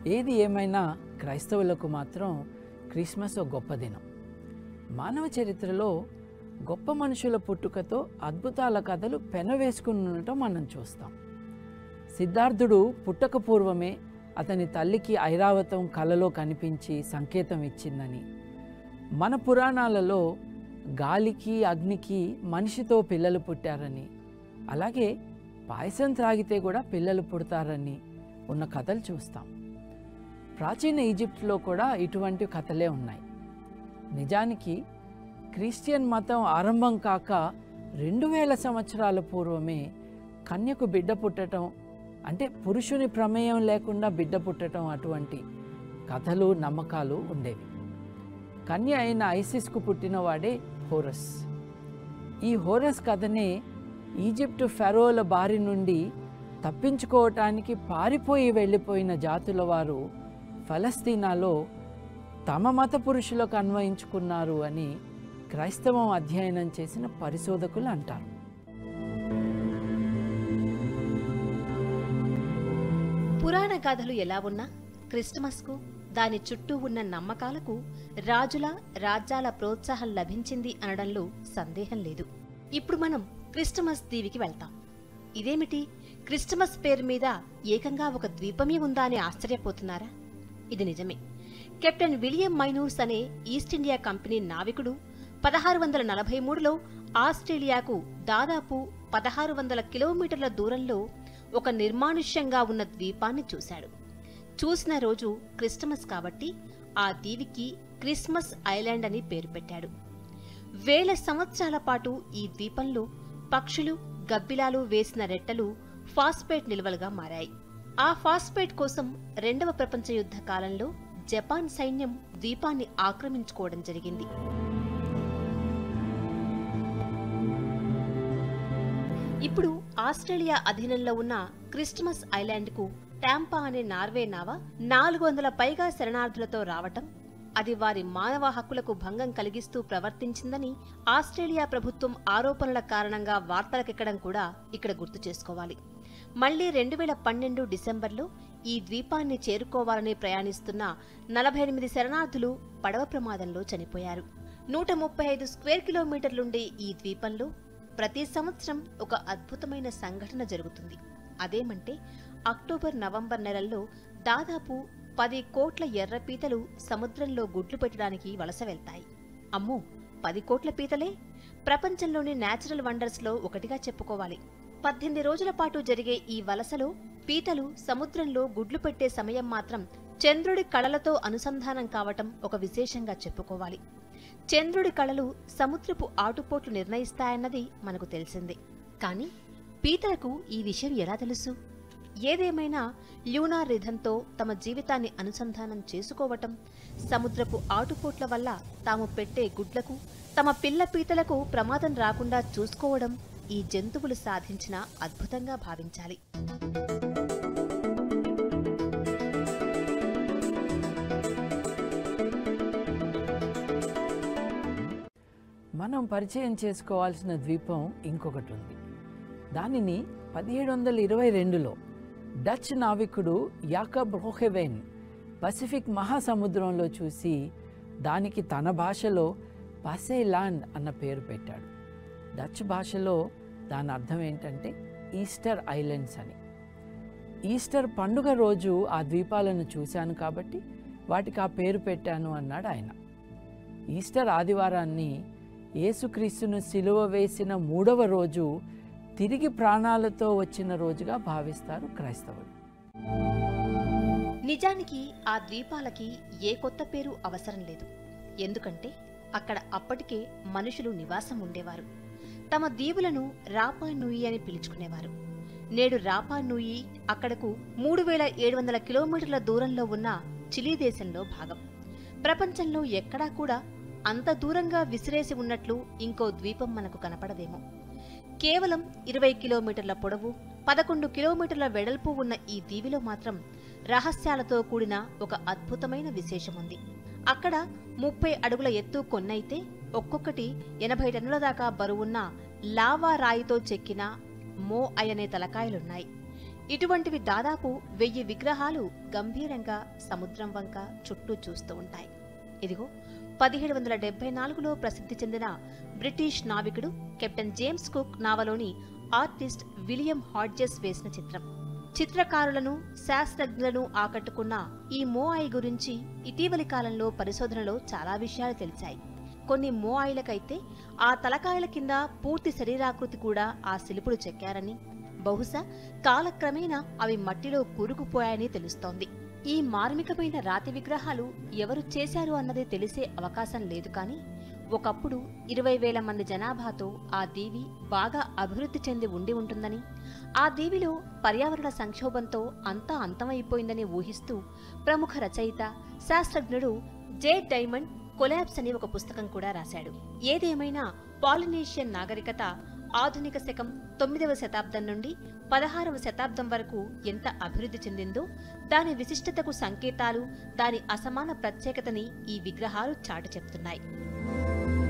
ఏది ఏమైనా క్రైస్తవులకు మాత్రం క్రిస్మస్ ఒక గొప్ప దినం మానవ చరిత్రలో గొప్ప మనుషుల పుట్టుకతో అద్భుతాల కథలు పెనవేసుకుని ఉండటం మనం చూస్తాం సిద్ధార్థుడు పుట్టక పూర్వమే అతని తల్లికి ఐరావతం కలలో కనిపించి సంకేతం ఇచ్చిందని మన పురాణాలలో గాలికి అగ్నికి మనిషితో పిల్లలు పుట్టారని అలాగే పాయసం త్రాగితే కూడా పిల్లలు పుడతారని ఉన్న కథలు చూస్తాం ప్రాచీన ఈజిప్ట్లో కూడా ఇటువంటి కథలే ఉన్నాయి నిజానికి క్రిస్టియన్ మతం ఆరంభం కాక రెండు వేల సంవత్సరాల పూర్వమే కన్యకు బిడ్డ పుట్టడం అంటే పురుషుని ప్రమేయం లేకుండా బిడ్డ పుట్టడం అటువంటి కథలు నమ్మకాలు ఉండేవి కన్య అయిన ఐసిస్కు పుట్టినవాడే హోరస్ ఈ హోరస్ కథనే ఈజిప్టు ఫెరోల బారి నుండి తప్పించుకోవటానికి పారిపోయి వెళ్ళిపోయిన జాతుల వారు ఫలస్తీనాలో తమ మత పురుషులకు అన్వయించుకున్నారు అని క్రైస్తవం అధ్యయనం చేసిన పరిశోధకులు అంటారు పురాణ గాథలు ఎలా ఉన్నా క్రిస్టమస్కు దాని చుట్టూ ఉన్న నమ్మకాలకు రాజుల రాజ్యాల ప్రోత్సాహం లభించింది అనడంలో సందేహం లేదు ఇప్పుడు మనం క్రిస్టమస్ దీవికి వెళ్తాం ఇదేమిటి క్రిస్టమస్ పేరు మీద ఏకంగా ఒక ద్వీపమే ఉందా అని ఆశ్చర్యపోతున్నారా ఇది నిజమే కెప్టెన్ విలియం మైనూర్స్ అనే ఈస్ట్ ఇండియా కంపెనీ నావికుడు పదహారు వందల నలభై మూడులో ఆస్ట్రేలియాకు దాదాపు పదహారు వందల కిలోమీటర్ల దూరంలో ఒక నిర్మానుష్యంగా ఉన్న ద్వీపాన్ని చూశాడు చూసిన రోజు క్రిస్టమస్ కాబట్టి ఆ దీవికి క్రిస్మస్ ఐలాండ్ అని పేరు పెట్టాడు వేల సంవత్సరాల పాటు ఈ ద్వీపంలో పక్షులు గబ్బిలాలు వేసిన రెట్టలు ఫాస్ఫేట్ నిల్వలుగా మారాయి ఆ ఫాస్ఫేట్ కోసం రెండవ ప్రపంచ యుద్ధ కాలంలో జపాన్ సైన్యం ద్వీపాన్ని ఆక్రమించుకోవడం జరిగింది ఇప్పుడు ఆస్ట్రేలియా అధీనంలో ఉన్న క్రిస్టమస్ ఐలాండ్కు టాంపా అనే నార్వే నావ నాలుగు వందల పైగా శరణార్థులతో రావటం అది వారి మానవ హక్కులకు భంగం కలిగిస్తూ ప్రవర్తించిందని ఆస్ట్రేలియా ప్రభుత్వం ఆరోపణల కారణంగా వార్తలకెక్కడం కూడా ఇక్కడ గుర్తు చేసుకోవాలి మళ్లీ రెండు వేల పన్నెండు డిసెంబర్లో ఈ ద్వీపాన్ని చేరుకోవాలని ప్రయాణిస్తున్న నలభై ఎనిమిది శరణార్థులు పడవ ప్రమాదంలో చనిపోయారు నూట ముప్పై ఐదు స్క్వేర్ కిలోమీటర్లుండే ఈ ద్వీపంలో ప్రతి సంవత్సరం ఒక అద్భుతమైన సంఘటన జరుగుతుంది అదేమంటే అక్టోబర్ నవంబర్ నెలల్లో దాదాపు పది కోట్ల ఎర్ర పీతలు సముద్రంలో గుడ్లు పెట్టడానికి వలస వెళ్తాయి అమ్మో పది కోట్ల పీతలే ప్రపంచంలోని నేచురల్ వండర్స్లో ఒకటిగా చెప్పుకోవాలి పద్దెనిమిది రోజుల పాటు జరిగే ఈ వలసలో పీతలు సముద్రంలో గుడ్లు పెట్టే సమయం మాత్రం చంద్రుడి కళలతో అనుసంధానం కావటం ఒక విశేషంగా చెప్పుకోవాలి చంద్రుడి కళలు సముద్రపు ఆటుపోట్లు నిర్ణయిస్తాయన్నది మనకు తెలిసిందే కానీ పీతలకు ఈ విషయం ఎలా తెలుసు ఏదేమైనా ల్యూనార్ రిధంతో తమ జీవితాన్ని అనుసంధానం చేసుకోవటం సముద్రపు ఆటుపోట్ల వల్ల తాము పెట్టే గుడ్లకు తమ పిల్ల పీతలకు ప్రమాదం రాకుండా చూసుకోవడం ఈ జంతువులు సాధించిన అద్భుతంగా భావించాలి మనం పరిచయం చేసుకోవాల్సిన ద్వీపం ఇంకొకటి ఉంది దానిని పదిహేడు వందల ఇరవై రెండులో డచ్ నావికుడు యాకబ్ రోహెవెన్ పసిఫిక్ మహాసముద్రంలో చూసి దానికి తన భాషలో పసేలాండ్ అన్న పేరు పెట్టాడు డచ్ భాషలో దాని అర్థం ఏంటంటే ఈస్టర్ ఐలాండ్స్ అని ఈస్టర్ పండుగ రోజు ఆ ద్వీపాలను చూశాను కాబట్టి వాటికి ఆ పేరు పెట్టాను అన్నాడు ఆయన ఈస్టర్ ఆదివారాన్ని యేసుక్రీస్తును సిలువ వేసిన మూడవ రోజు తిరిగి ప్రాణాలతో వచ్చిన రోజుగా భావిస్తారు క్రైస్తవులు నిజానికి ఆ ద్వీపాలకి ఏ కొత్త పేరు అవసరం లేదు ఎందుకంటే అక్కడ అప్పటికే మనుషులు నివాసం ఉండేవారు తమ దీవులను రాపా నూయి అని పిలుచుకునేవారు నేడు రాపా నూయి అక్కడకు మూడు వేల ఏడు వందల కిలోమీటర్ల దూరంలో ఉన్న చిలీ దేశంలో భాగం ప్రపంచంలో ఎక్కడా కూడా అంత దూరంగా విసిరేసి ఉన్నట్లు ఇంకో ద్వీపం మనకు కనపడదేమో కేవలం ఇరవై కిలోమీటర్ల పొడవు పదకొండు కిలోమీటర్ల వెడల్పు ఉన్న ఈ దీవిలో మాత్రం రహస్యాలతో కూడిన ఒక అద్భుతమైన విశేషముంది అక్కడ ముప్పై అడుగుల ఎత్తు కొన్నైతే ఒక్కొక్కటి ఎనభై టన్నుల దాకా బరువున్న లావా రాయితో చెక్కిన మో అయనే తలకాయలున్నాయి ఇటువంటివి దాదాపు వెయ్యి విగ్రహాలు గంభీరంగా సముద్రం వంక చుట్టూ చూస్తూ ఉంటాయి ఇదిగో పదిహేడు వందల డెబ్బై నాలుగులో ప్రసిద్ధి చెందిన బ్రిటిష్ నావికుడు కెప్టెన్ జేమ్స్ కుక్ నావలోని ఆర్టిస్ట్ విలియం హాడ్జెస్ వేసిన చిత్రం చిత్రకారులను శాస్త్రజ్ఞులను ఆకట్టుకున్న ఈ మోఆయి గురించి ఇటీవలి కాలంలో పరిశోధనలో చాలా విషయాలు తెలిసాయి కొన్ని మోఆయిలకైతే ఆ తలకాయల కింద పూర్తి శరీరాకృతి కూడా ఆ శిల్పులు చెక్కారని బహుశా కాలక్రమేణా అవి మట్టిలో కూరుకుపోయాయని తెలుస్తోంది ఈ మార్మికమైన రాతి విగ్రహాలు ఎవరు చేశారు అన్నది తెలిసే అవకాశం లేదు కానీ ఒకప్పుడు ఇరవై వేల మంది జనాభాతో ఆ దీవి బాగా అభివృద్ధి చెంది ఉండి ఉంటుందని ఆ దీవిలో పర్యావరణ సంక్షోభంతో అంతా అంతమైపోయిందని ఊహిస్తూ ప్రముఖ రచయిత శాస్త్రజ్ఞుడు జే డైమండ్ కొలాబ్స్ అని ఒక పుస్తకం కూడా రాశాడు ఏదేమైనా పాలినేషియన్ నాగరికత ఆధునిక శకం తొమ్మిదవ శతాబ్దం నుండి పదహారవ శతాబ్దం వరకు ఎంత అభివృద్ధి చెందిందో దాని విశిష్టతకు సంకేతాలు దాని అసమాన ప్రత్యేకతని ఈ విగ్రహాలు చాటు చెప్తున్నాయి